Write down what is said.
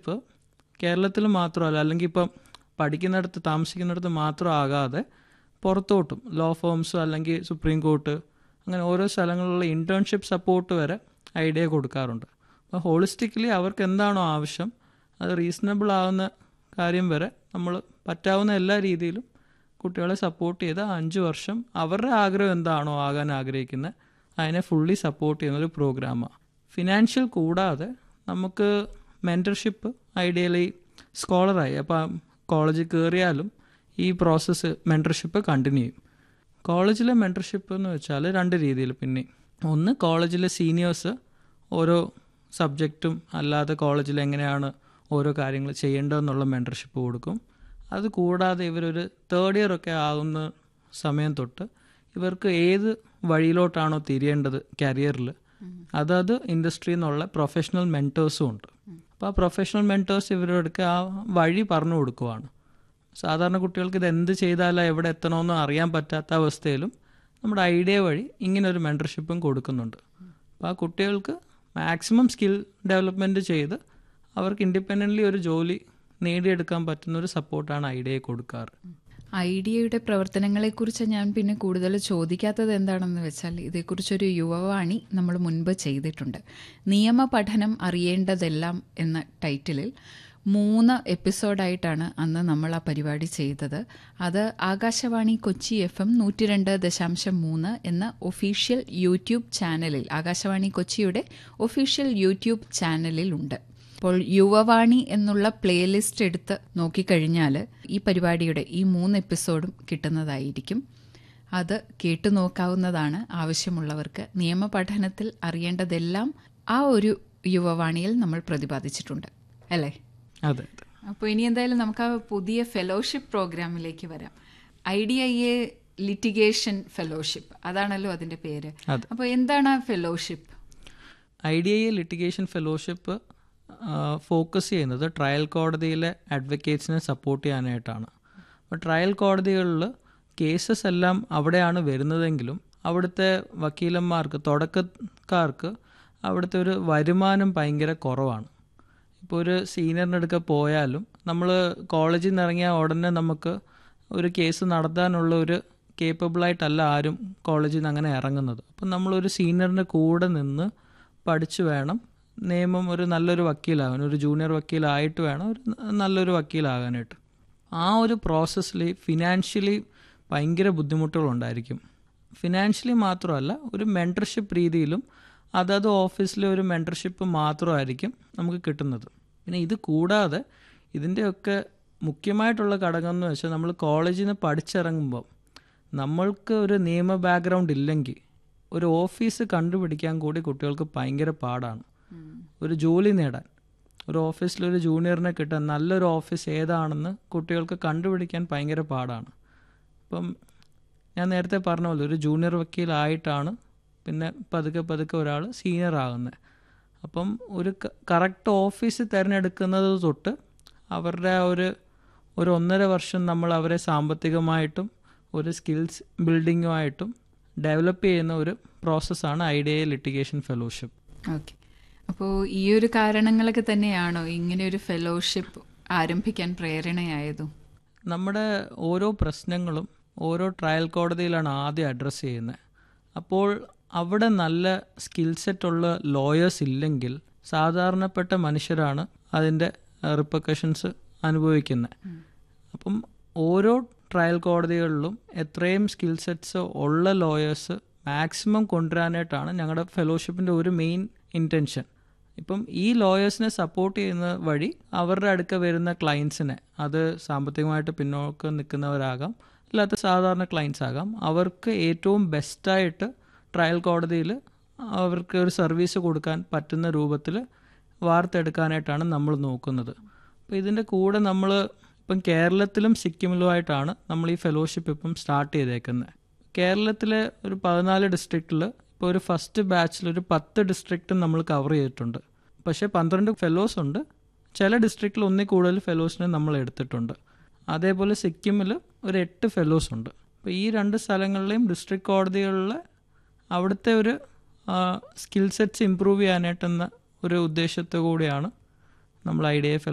Mentorship കേരളത്തിൽ മാത്രമല്ല അല്ലെങ്കിൽ ഇപ്പം പഠിക്കുന്നിടത്ത് താമസിക്കുന്നിടത്ത് മാത്രം ആകാതെ പുറത്തോട്ടും ലോ ഫേംസ് അല്ലെങ്കിൽ സുപ്രീം കോർട്ട് അങ്ങനെ ഓരോ സ്ഥലങ്ങളിലുള്ള ഇൻറ്റേൺഷിപ്പ് സപ്പോർട്ട് വരെ ഐഡിയ കൊടുക്കാറുണ്ട് അപ്പോൾ ഹോളിസ്റ്റിക്കലി അവർക്ക് എന്താണോ ആവശ്യം അത് റീസണബിൾ ആവുന്ന കാര്യം വരെ നമ്മൾ പറ്റാവുന്ന എല്ലാ രീതിയിലും കുട്ടികളെ സപ്പോർട്ട് ചെയ്ത് അഞ്ച് വർഷം അവരുടെ ആഗ്രഹം എന്താണോ ആകാൻ ആഗ്രഹിക്കുന്നത് അതിനെ ഫുള്ളി സപ്പോർട്ട് ചെയ്യുന്ന ഒരു പ്രോഗ്രാമാണ് ഫിനാൻഷ്യൽ കൂടാതെ നമുക്ക് മെൻറ്റർഷിപ്പ് ഐഡിയലി സ്കോളറായി അപ്പം കോളേജിൽ കയറിയാലും ഈ പ്രോസസ്സ് മെൻറ്റർഷിപ്പ് കണ്ടിന്യൂ ചെയ്യും കോളേജിലെ മെൻറ്റർഷിപ്പ് എന്ന് വെച്ചാൽ രണ്ട് രീതിയിൽ പിന്നെ ഒന്ന് കോളേജിലെ സീനിയേഴ്സ് ഓരോ സബ്ജക്റ്റും അല്ലാതെ കോളേജിൽ എങ്ങനെയാണ് ഓരോ കാര്യങ്ങൾ ചെയ്യേണ്ടതെന്നുള്ള മെൻറ്റർഷിപ്പ് കൊടുക്കും അത് കൂടാതെ ഇവരൊരു തേർഡ് ഇയർ ഒക്കെ ആകുന്ന സമയം തൊട്ട് ഇവർക്ക് ഏത് വഴിയിലോട്ടാണോ തിരിയേണ്ടത് കരിയറിൽ അതത് ഇൻഡസ്ട്രിയിൽ നിന്നുള്ള പ്രൊഫഷണൽ മെൻറ്റേഴ്സും ഉണ്ട് അപ്പോൾ ആ പ്രൊഫഷണൽ മെൻറ്റേഴ്സ് ഇവരോടൊക്കെ ആ വഴി പറഞ്ഞു കൊടുക്കുവാണ് സാധാരണ കുട്ടികൾക്ക് ഇത് എന്ത് ചെയ്താലാണ് എവിടെ എത്തണമെന്ന് അറിയാൻ പറ്റാത്ത അവസ്ഥയിലും നമ്മുടെ ഐഡിയ വഴി ഇങ്ങനെ ഒരു മെൻറ്റർഷിപ്പും കൊടുക്കുന്നുണ്ട് അപ്പോൾ ആ കുട്ടികൾക്ക് മാക്സിമം സ്കിൽ ഡെവലപ്മെൻറ്റ് ചെയ്ത് അവർക്ക് ഇൻഡിപെൻഡൻ്റ്ലി ഒരു ജോലി നേടിയെടുക്കാൻ പറ്റുന്ന ഒരു സപ്പോർട്ടാണ് ഐഡിയയെ കൊടുക്കാറ് ഐഡിയയുടെ പ്രവർത്തനങ്ങളെക്കുറിച്ച് ഞാൻ പിന്നെ കൂടുതൽ ചോദിക്കാത്തത് എന്താണെന്ന് വെച്ചാൽ ഇതേക്കുറിച്ചൊരു യുവവാണി നമ്മൾ മുൻപ് ചെയ്തിട്ടുണ്ട് നിയമ പഠനം അറിയേണ്ടതെല്ലാം എന്ന ടൈറ്റിലിൽ മൂന്ന് എപ്പിസോഡായിട്ടാണ് അന്ന് നമ്മൾ ആ പരിപാടി ചെയ്തത് അത് ആകാശവാണി കൊച്ചി എഫ് എം നൂറ്റി രണ്ട് ദശാംശം മൂന്ന് എന്ന ഒഫീഷ്യൽ യൂട്യൂബ് ചാനലിൽ ആകാശവാണി കൊച്ചിയുടെ ഒഫീഷ്യൽ യൂട്യൂബ് ചാനലിൽ ഉണ്ട് അപ്പോൾ യുവവാണി എന്നുള്ള പ്ലേലിസ്റ്റ് എടുത്ത് നോക്കിക്കഴിഞ്ഞാൽ ഈ പരിപാടിയുടെ ഈ മൂന്ന് എപ്പിസോഡും കിട്ടുന്നതായിരിക്കും അത് കേട്ടു നോക്കാവുന്നതാണ് ആവശ്യമുള്ളവർക്ക് നിയമപഠനത്തിൽ അറിയേണ്ടതെല്ലാം ആ ഒരു യുവവാണിയിൽ നമ്മൾ പ്രതിപാദിച്ചിട്ടുണ്ട് അല്ലേ അതെ അതെ അപ്പോൾ ഇനി എന്തായാലും നമുക്ക് ആ പുതിയ ഫെലോഷിപ്പ് പ്രോഗ്രാമിലേക്ക് വരാം I D I A litigation fellowship അതാണല്ലോ അതിന്റെ പേര് അതെ. അപ്പോൾ എന്താണ് ആ fellowship I D I litigation fellowship focus ചെയ്യുന്നത് ട്രയൽ കോടതിയിലെ അഡ്വക്കേറ്റ്സിനെ സപ്പോർട്ട് ചെയ്യാനായിട്ടാണ് അപ്പോൾ ട്രയൽ കോടതികളിൽ കേസസ് എല്ലാം അവിടെയാണ് വരുന്നതെങ്കിലും അവിടുത്തെ വക്കീലന്മാർക്ക് തുടക്കക്കാർക്ക് അവിടുത്തെ ഒരു വരുമാനം ഭയങ്കര കുറവാണ് ഇപ്പോൾ ഒരു സീനിയറിൻ്റെ അടുക്ക പോയാലും നമ്മൾ കോളേജിൽ നിന്ന് ഇറങ്ങിയ ഉടനെ നമുക്ക് ഒരു കേസ് നടത്താനുള്ള ഒരു കേപ്പബിളായിട്ടല്ല ആരും കോളേജിൽ നിന്ന് അങ്ങനെ ഇറങ്ങുന്നത് അപ്പം നമ്മളൊരു സീനിയറിൻ്റെ കൂടെ നിന്ന് പഠിച്ചു വേണം നിയമം ഒരു നല്ലൊരു വക്കീലാകാൻ ഒരു ജൂനിയർ വക്കീലായിട്ട് വേണം ഒരു നല്ലൊരു വക്കീലാകാനായിട്ട് ആ ഒരു പ്രോസസ്സിൽ ഫിനാൻഷ്യലി ഭയങ്കര ബുദ്ധിമുട്ടുകളുണ്ടായിരിക്കും ഫിനാൻഷ്യലി മാത്രമല്ല ഒരു മെൻറ്റർഷിപ്പ് രീതിയിലും അതത് ഓഫീസിലെ ഒരു മെൻറ്റർഷിപ്പ് മാത്രമായിരിക്കും നമുക്ക് കിട്ടുന്നത് പിന്നെ ഇത് കൂടാതെ ഇതിൻ്റെയൊക്കെ മുഖ്യമായിട്ടുള്ള ഘടകം എന്ന് വെച്ചാൽ നമ്മൾ കോളേജിൽ നിന്ന് പഠിച്ചിറങ്ങുമ്പോൾ നമ്മൾക്ക് ഒരു നിയമ ബാക്ക്ഗ്രൗണ്ട് ഇല്ലെങ്കിൽ ഒരു ഓഫീസ് കണ്ടുപിടിക്കാൻ കൂടി കുട്ടികൾക്ക് ഭയങ്കര പാടാണ് ഒരു ജോലി നേടാൻ ഒരു ഓഫീസിൽ ഒരു ജൂനിയറിനെ കിട്ടാൻ നല്ലൊരു ഓഫീസ് ഏതാണെന്ന് കുട്ടികൾക്ക് കണ്ടുപിടിക്കാൻ ഭയങ്കര പാടാണ് ഇപ്പം ഞാൻ നേരത്തെ പറഞ്ഞ പോലെ ഒരു ജൂനിയർ വക്കീലായിട്ടാണ് പിന്നെ പതുക്കെ പതുക്കെ ഒരാൾ സീനിയർ ആകുന്നത് അപ്പം ഒരു കറക്റ്റ് ഓഫീസ് തിരഞ്ഞെടുക്കുന്നത് തൊട്ട് അവരുടെ ആ ഒരു ഒരു ഒന്നര വർഷം നമ്മൾ അവരെ സാമ്പത്തികമായിട്ടും ഒരു സ്കിൽസ് ബിൽഡിങ്ങുമായിട്ടും ഡെവലപ്പ് ചെയ്യുന്ന ഒരു പ്രോസസ്സാണ് ഐഡിയ ലിറ്റിഗേഷൻ ഫെലോഷിപ്പ് ഓക്കെ അപ്പോൾ ഈ ഒരു കാരണങ്ങളൊക്കെ തന്നെയാണോ ഇങ്ങനെ ഒരു ഫെലോഷിപ്പ് ആരംഭിക്കാൻ പ്രേരണയായതും നമ്മുടെ ഓരോ പ്രശ്നങ്ങളും ഓരോ ട്രയൽ കോടതിയിലാണ് ആദ്യം അഡ്രസ്സ് ചെയ്യുന്നത് അപ്പോൾ അവിടെ നല്ല സ്കിൽ സെറ്റ് ഉള്ള ലോയേഴ്സ് ഇല്ലെങ്കിൽ സാധാരണപ്പെട്ട മനുഷ്യരാണ് അതിൻ്റെ റിപ്പക്കഷൻസ് അനുഭവിക്കുന്നത് അപ്പം ഓരോ ട്രയൽ കോടതികളിലും എത്രയും സ്കിൽ സെറ്റ്സ് ഉള്ള ലോയേഴ്സ് മാക്സിമം കൊണ്ടുവരാനായിട്ടാണ് ഞങ്ങളുടെ ഫെലോഷിപ്പിൻ്റെ ഒരു മെയിൻ ഇൻറ്റൻഷൻ ഇപ്പം ഈ ലോയേഴ്സിനെ സപ്പോർട്ട് ചെയ്യുന്ന വഴി അവരുടെ അടുക്ക വരുന്ന ക്ലയൻസിനെ അത് സാമ്പത്തികമായിട്ട് പിന്നോക്കം നിൽക്കുന്നവരാകാം അല്ലാത്ത സാധാരണ ക്ലയൻസ് ആകാം അവർക്ക് ഏറ്റവും ബെസ്റ്റായിട്ട് ട്രയൽ കോടതിയിൽ അവർക്ക് ഒരു സർവീസ് കൊടുക്കാൻ പറ്റുന്ന രൂപത്തിൽ വാർത്തെടുക്കാനായിട്ടാണ് നമ്മൾ നോക്കുന്നത് അപ്പോൾ ഇതിൻ്റെ കൂടെ നമ്മൾ ഇപ്പം കേരളത്തിലും സിക്കിമിലുമായിട്ടാണ് നമ്മൾ ഈ ഫെലോഷിപ്പ് ഇപ്പം സ്റ്റാർട്ട് ചെയ്തേക്കുന്നത് കേരളത്തിലെ ഒരു പതിനാല് ഡിസ്ട്രിക്റ്റിൽ ഇപ്പോൾ ഒരു ഫസ്റ്റ് ബാച്ചിൽ ഒരു പത്ത് ഡിസ്ട്രിക്റ്റും നമ്മൾ കവർ ചെയ്തിട്ടുണ്ട് പക്ഷേ പന്ത്രണ്ട് ഫെലോസ് ഉണ്ട് ചില ഡിസ്ട്രിക്റ്റിൽ ഒന്നിൽ കൂടുതൽ ഫെലോസിനെ നമ്മൾ എടുത്തിട്ടുണ്ട് അതേപോലെ സിക്കിമിൽ ഒരു എട്ട് ഫെലോസ് ഉണ്ട് അപ്പോൾ ഈ രണ്ട് സ്ഥലങ്ങളിലെയും ഡിസ്ട്രിക്ട് കോടതികളിലെ അവിടുത്തെ ഒരു സ്കിൽ സെറ്റ്സ് ഇമ്പ്രൂവ് ചെയ്യാനായിട്ടെന്ന ഒരു ഉദ്ദേശത്തോടു കൂടിയാണ് നമ്മൾ ഐഡിയ